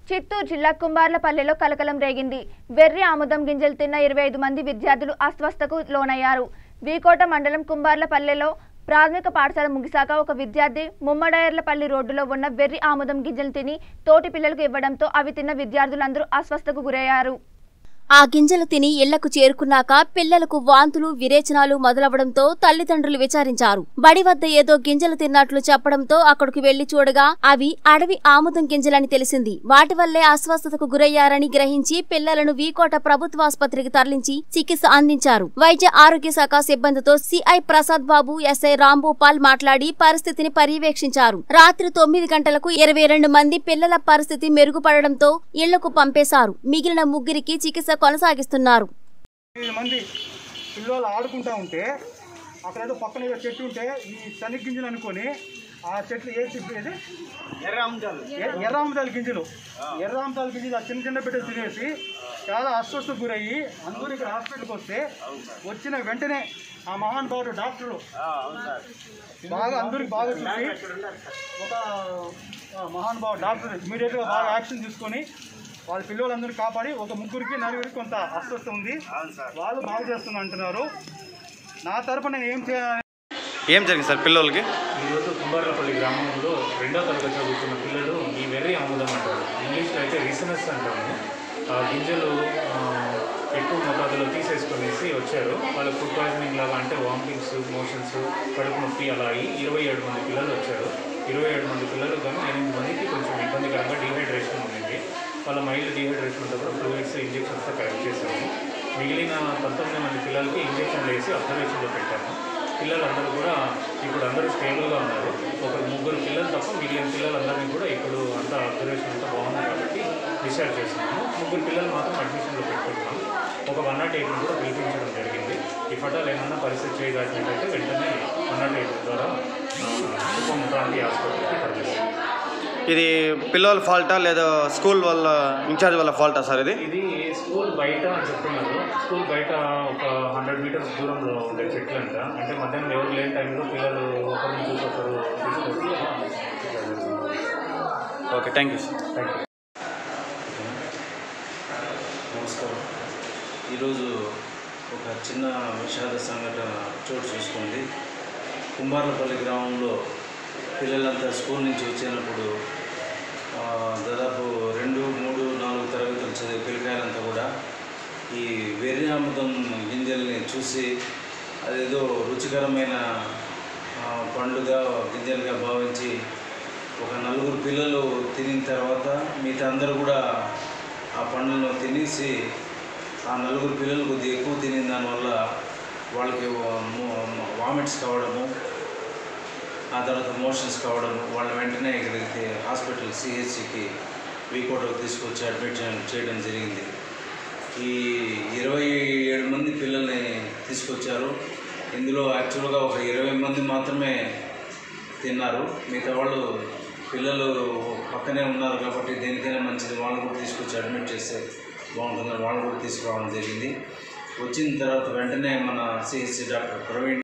చిత్తూరు జిల్లా కుంబార్లపల్లెలో కలకలం రేగింది వెర్రి ఆముదం గింజలు తిన్న ఇరవై ఐదు మంది విద్యార్థులు అస్వస్థకు లోనయ్యారు వీకోట మండలం కుంబార్లపల్లెలో ప్రాథమిక పాఠశాల ముగిశాక ఒక విద్యార్థి ముమ్మడయర్లపల్లి రోడ్డులో ఉన్న వెర్రి ఆముదం గింజలు తిని తోటి పిల్లలకు ఇవ్వడంతో అవి తిన్న విద్యార్థులందరూ అస్వస్థకు గురయ్యారు ఆ గింజలు తిని ఇళ్లకు చేరుకున్నాక పిల్లలకు వాంతులు విరేచనాలు మొదలవడంతో తల్లిదండ్రులు విచారించారు బడి వద్ద ఏదో గింజలు తిన్నట్లు చెప్పడంతో అక్కడికి వెళ్లి చూడగా అవి అడవి ఆముదం గింజలని తెలిసింది వాటి వల్లే అస్వస్థతకు గురయ్యారని గ్రహించి పిల్లలను వీకోట ప్రభుత్వాసుపత్రికి తరలించి చికిత్స అందించారు వైద్య ఆరోగ్య శాఖ సిబ్బందితో సిఐ ప్రసాద్ బాబు ఎస్ఐ రాంభూపాల్ మాట్లాడి పరిస్థితిని పర్యవేక్షించారు రాత్రి తొమ్మిది గంటలకు ఇరవై రెండు మంది పిల్లల పరిస్థితి మెరుగుపడడంతో ఇళ్లకు పంపేశారు మిగిలిన ముగ్గురికి చికిత్స కొనసాగిస్తున్నారు ఐదు మంది పిల్లలు ఆడుకుంటా ఉంటే అక్కడ ఏదో పక్కన ఏదో చెట్టు ఉంటే ఈ శనగ గింజలు అనుకొని ఆ చెట్లు ఏ చెట్టు ఏది ఎ- ఎర్రామదాల గింజలు ఎర్రామదాల గింజలు ఆ చిన్న చిన్న బిడ్డలు తినేసి చాలా అస్వస్థకు గురయ్యి అందరూ ఇక్కడ హాస్పిటల్కి వస్తే వచ్చిన వెంటనే ఆ మహాన్ బాబు డాక్టర్లు బాగా అందరికి బాగా చూసి ఒక ఆ, మహాన్ బాబు డాక్టర్ ఇమీడియట్గా బాగా యాక్షన్ తీసుకొని వాళ్ళ పిల్లలందరినీ కాపాడి ఒక ముగ్గురికి నలుగురికి కొంత అస్వస్థ ఉంది వాళ్ళు బాగు చేస్తున్నా అంటున్నారు నా తరపున నేను ఏం చేయాలి ఏం జరిగింది సార్ పిల్లలకి ఈరోజు కుంబార్లపల్లి గ్రామంలో రెండో తరగతి చదువుతున్న పిల్లలు ఈ వెర్రి ఆముదం అంటారు ఇంగ్లీష్లో అయితే రిసనస్ అంటాము ఆ గింజలు ఆ, ఎక్కువ మోతాదులో తీసేసుకొనేసి వచ్చారు వాళ్ళ ఫుడ్ పాయిజనింగ్ లాగా అంటే వామిటింగ్స్ మోషన్స్ కడుపు నొప్పి అలా అయ్యి ఇరవై ఏడు మంది పిల్లలు వచ్చారు ఇరవై ఏడు మంది పిల్లలు కానీ ఎనిమిది మందికి కొంచెం ఇబ్బందికరంగా డీహైడ్రేషన్ ఉండింది వాళ్ళ మైల్డ్ డీహైడ్రేషన్ ఉన్నప్పుడు ఫ్లూయిడ్స్ ఇంజెక్షన్స్తో కరెక్ట్ చేశాము మిగిలిన పంతొమ్మిది మంది పిల్లలకి ఇంజెక్షన్లు వేసి అబ్జర్వేషన్లో పెట్టాము పిల్లలందరూ కూడా ఇప్పుడు అందరూ స్టేబుల్గా ఉన్నారు ఒక ముగ్గురు పిల్లలు తప్ప మిగిలిన పిల్లలందరినీ కూడా ఇప్పుడు అంతా అబ్జర్వేషన్ అంతా బాగుంది కాబట్టి డిశ్చార్జ్ చేస్తున్నాము ముగ్గురు పిల్లలు మాత్రం అడ్మిషన్లో పెట్టుకుంటున్నాం ఒక వన్ నాట్ ఎయిట్ని కూడా పిలిపించడం జరిగింది ఈ ఫటాలు ఏమన్నా పరిస్థితి చేయదాచినట్టయితే వెంటనే వన్ నాట్ ఎయిట్ ద్వారా కుప్పం ప్రాంతీయ హాస్పిటల్కి తరలిస్తాం ఇది పిల్లల ఫాల్టా లేదా స్కూల్ వాళ్ళ ఇన్ఛార్జ్ వాళ్ళ ఫాల్టా సార్ ఇది ఇది స్కూల్ బయట అని చెప్తున్నారు స్కూల్ బయట ఒక హండ్రెడ్ మీటర్స్ దూరంలో ఉండే చెట్లు అంట అంటే మధ్యాహ్నం ఎవరు లేని టైంలో పిల్లలు ఒకరిని చూసి ఒకరు తీసుకొచ్చి okay thank you sir thank you నమస్కారం ఈరోజు ఒక చిన్న విషాద సంఘటన చోటు చేసుకుంది కుంబార్లపల్లి గ్రామంలో పిల్లలంతా స్కూల్ నుంచి వచ్చినప్పుడు ఆ, దాదాపు రెండు మూడు నాలుగు తరగతులు చదివే పిల్లకాయలంతా కూడా ఈ వెర్రినామదం గింజల్ని చూసి అదేదో రుచికరమైన ఆ, పండుగ గింజలుగా భావించి ఒక నలుగురు పిల్లలు తినిన తర్వాత మిగతా అందరూ కూడా ఆ పండ్లను తినేసి ఆ నలుగురు పిల్లలు కొద్దిగా ఎక్కువ తినిన దానివల్ల వాళ్ళకి వామిట్స్ కావడము ఆ తర్వాత మోషన్స్ కావడము వాళ్ళ వెంటనే ఇక్కడికి హాస్పిటల్ సిహెచ్సికి వీకోటకు తీసుకొచ్చి అడ్మిట్ చేయడం- చేయడం జరిగింది ఈ ఇరవై ఏడు మంది పిల్లల్ని తీసుకొచ్చారు ఇందులో యాక్చువల్గా ఒక ఇరవై మంది మాత్రమే తిన్నారు మిగతా వాళ్ళు పిల్లలు పక్కనే ఉన్నారు కాబట్టి దేనికైనా మంచిది వాళ్ళు కూడా తీసుకొచ్చి అడ్మిట్ చేస్తే బాగుంటుందని వాళ్ళు కూడా తీసుకురావడం జరిగింది వచ్చిన తర్వాత వెంటనే మన సిహెచ్సి డాక్టర్ ప్రవీణ్